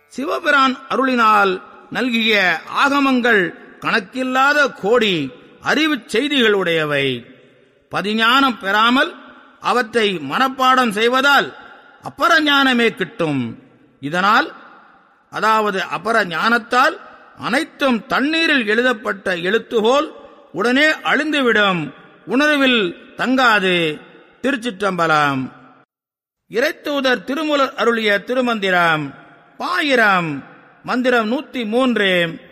சிவபிரான் அருளினால் நல்கிய ஆகமங்கள் கணக்கில்லாத கோடி அறிவுச் செய்திகளுடையவை பதிஞானம் பெறாமல் அவற்றை மனப்பாடம் செய்வதால் அப்பர ஞானமே கிட்டும் இதனால் அதாவது அபர ஞானத்தால் அனைத்தும் தண்ணீரில் எழுதப்பட்ட எழுத்துகோல் உடனே அழிந்துவிடும் உணர்வில் தங்காது திருச்சிற்றம்பலம் இறைத்தூதர் திருமுலர் அருளிய திருமந்திரம் பாயிரம் மந்திரம் நூத்தி மூன்று